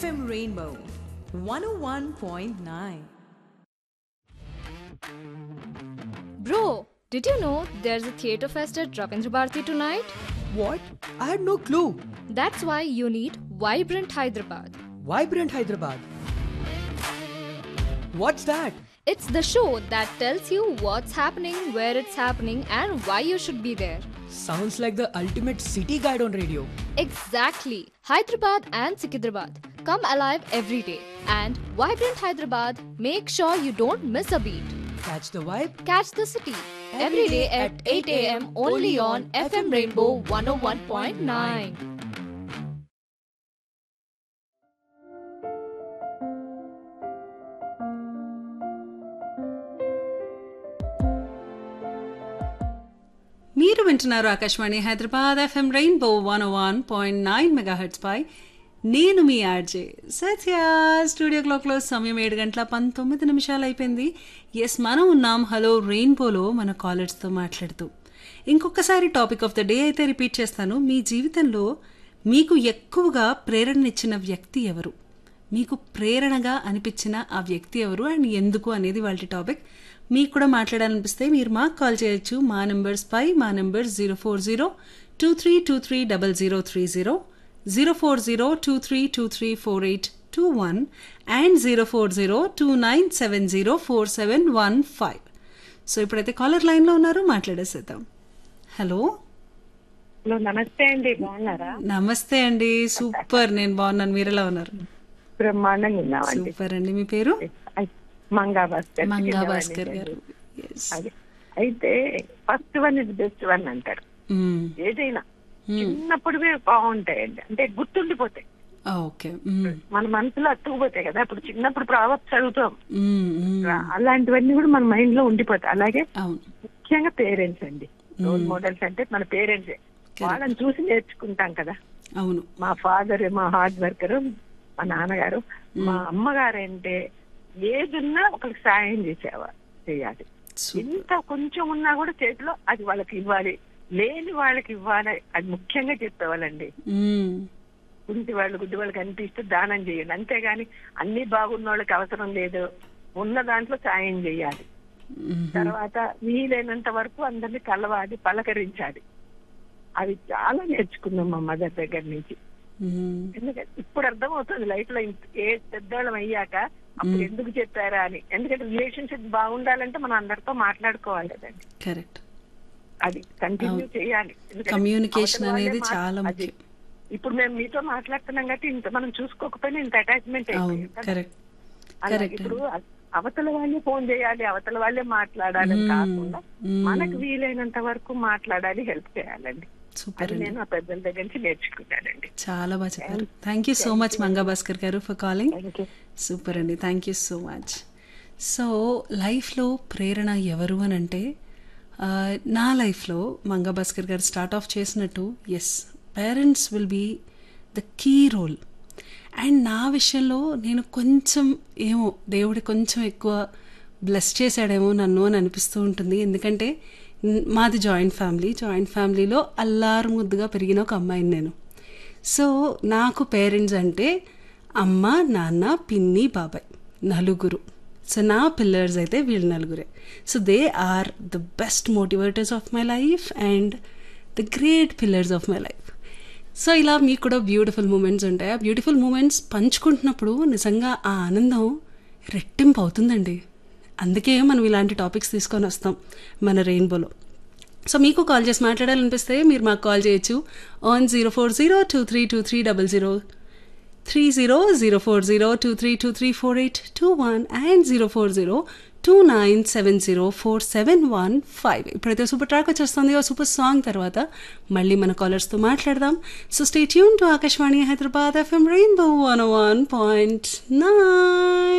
FM Rainbow 101.9. Bro, did you know there's a theatre fest at Ravindra Bharati tonight? What? I had no clue. That's why you need Vibrant Hyderabad. Vibrant Hyderabad. What's that? It's the show that tells you what's happening, where it's happening, and why you should be there. Sounds like the ultimate city guide on radio. Exactly. Hyderabad and Sikidrabad. Come alive every day. And Vibrant Hyderabad, make sure you don't miss a beat. Catch the vibe. Catch the city every day at 8 a.m. only on FM Rainbow 101.9. మీరు వింటున్నారు Akashvani Hyderabad FM rainbow one one point nine megahertz పై నేను మీ RJ సత్య studio క్లాక్లో సమయం ఏడు గంటల పంతొమ్మిది నిమిషాలు అయిపోయింది ఎస్ మనం ఉన్నాం హలో రెయిన్బోలో మన కాలర్స్తో మాట్లాడుతూ ఇంకొకసారి టాపిక్ ఆఫ్ ద డే అయితే రిపీట్ చేస్తాను మీ జీవితంలో మీకు ఎక్కువగా ప్రేరణనిచ్చిన వ్యక్తి ఎవరు మీకు ప్రేరణగా అనిపించిన ఆ వ్యక్తి ఎవరు అండ్ ఎందుకు అనేది వాళ్ళ టాపిక్ మీకు కూడా మాట్లాడాలనిపిస్తే మీరు మాకు కాల్ చేయొచ్చు మా నెంబర్స్ పై మా number zero four zero two three two three double zero three zero zero four zero two three two three four eight two one and zero four zero two nine seven zero four seven one five so ఇప్పుడైతే caller లైన్లో ఉన్నారు మాట్లాడేసేద్దాం hello hello నమస్తే అండి బాగున్నారా నమస్తే అండి super నేను బాగున్నాను మీరు ఎలా ఉన్నారు బ్రహ్మాండంగా ఉన్నామండి సూపర్ అండి మీ పేరు ఐ- మంగా భాస్కర్ మంగా చిన్నవాడిని భాస్కర్ నేను. గారు Yes. అదే. అయితే first one is best one అంటారు మ్మ్. ఏదైనా చిన్నప్పుడువే బాగుంటాయండి అంటే గుర్తుండిపోతాయి ఆ, ఓకే మ్మ్. మన మనసులో అతుకుపోతాయి కదా ఇప్పుడు చిన్నప్పుడు ప్రావెక్స్ చదువుతాం మ్మ్, మ్మ్. అలాంటివన్నీ కూడా మన మైండ్ లో ఉండిపోతాయి అలాగే అవును ముఖ్యంగా పేరెంట్స్ అండి రోల్ మోడల్స్ అంటే మన పేరెంట్సే వాళ్ళని చూసి నేర్చుకుంటాం కదా అవును మా ఫాదర్ మా హార్డ్ వర్కర్ మా నాన్నగారు మా అమ్మగారు అంటే ఏదున్నా ఒకరికి సాయం చేసేవారు చేయాలి సూపర్ ఇంత కొంచెం ఉన్నా కూడా చేతిలో అది వాళ్ళకి ఇవ్వాలి లేని వాళ్ళకి ఇవ్వాలి అది ముఖ్యంగా చెప్పేవాళ్ళండి మ్మ్. గుంటి వాళ్ళు గుడ్డి వాళ్ళకి అనిపిస్తే దానం చేయండి అంతేగాని అన్ని బాగున్న వాళ్ళకి అవసరం లేదు ఉన్న దాంట్లో సాయం చేయాలి మ్మ్. తర్వాత వీలైనంత వరకు అందరినీ కలవాలి పలకరించాలి అది చాలా నేర్చుకున్నాం మా మదర్ దగ్గర నుంచి మ్మ్. ఎందుకంటే ఇప్పుడు అర్థమవుతుంది లైఫ్ లో ఇంత- ఏ పెద్దవాళ్ళం అయ్యాక అప్పుడు ఎందుకు చెప్పారా అని ఎందుకంటే రిలేషన్షిప్ బాగుండాలంటే మనం అందరితో మాట్లాడుకోవాలి కదండి కరెక్ట్ అది కంటిన్యూ చేయాలి ఎందుకంటే Communication అవతల వాళ్ళే అనేది మా- చాలా అది. ముఖ్యం. ఇప్పుడు మేము మీతో మాట్లాడుతున్నాం కాబట్టి ఇంత మనం చూసుకోకపోయినా ఇంత అటాచ్మెంట్ అవును అయిపోయింది కదా. కరెక్ట్ అలా కరెక్ట్ ఇప్పుడు అ- అవతల వాళ్ళే ఫోన్ చేయాలి అవతల వాళ్ళే మాట్లాడాలని మ్మ్. కాకుండా మ్మ్. మనకు వీలైనంత వరకు మాట్లాడాలి హెల్ప్ చేయాలండి సూపర్ అది అండి నేను ఆ పెద్దల దగ్గర నుంచి నేర్చుకున్నానండి చాలా బాగా చెప్పారు thank you so much Manga Bhaskar గారు for calling thank you super అండి thank you so much so లైఫ్లో ప్రేరణ ఎవరు అని అంటే ఆ, నా లైఫ్లో మంగా భాస్కర్ గారు స్టార్ట్ ఆఫ్ చేసినట్టు yes parents will be the key role and నా విషయంలో నేను కొంచెం ఏమో దేవుడి కొంచెం ఎక్కువ బ్లెస్ చేశాడేమో నన్ను అని అనిపిస్తూ ఉంటుంది ఎందుకంటే న్- మాది జాయింట్ ఫ్యామిలీ జాయింట్ ఫ్యామిలీలో అల్లారు ముద్దుగా పెరిగిన ఒక అమ్మాయిని నేను సో నాకు పేరెంట్స్ అంటే అమ్మ నాన్న పిన్ని బాబాయ్ నలుగురు సో నా పిల్లర్స్ అయితే వీళ్ళు నలుగురే so they are the best motivators of my life and the great pillars of my life so ఇలా మీకు కూడా బ్యూటిఫుల్ మూమెంట్స్ ఉంటాయి ఆ బ్యూటిఫుల్ మూమెంట్స్ పంచుకుంటున్నప్పుడు నిజంగా ఆ ఆనందం రెట్టింపు అవుతుందండి అందుకే మనం ఇలాంటి టాపిక్స్ తీసుకొని వస్తాం మన రెయిన్బోలో సో మీకు కాల్ చేసి మాట్లాడాలనిపిస్తే మీరు మాకు కాల్ చేయొచ్చు on zero four zero two three two three double zero three zero zero four zero two three two three four eight two one and zero four zero two nine seven zero four seven one five ఇప్పుడైతే super track వచ్చేస్తుంది ఆ super song తర్వాత మళ్ళీ మన కాలర్స్తో మాట్లాడదాం so stay tuned to Akashvani Hyderabad FM rainbow one one point nine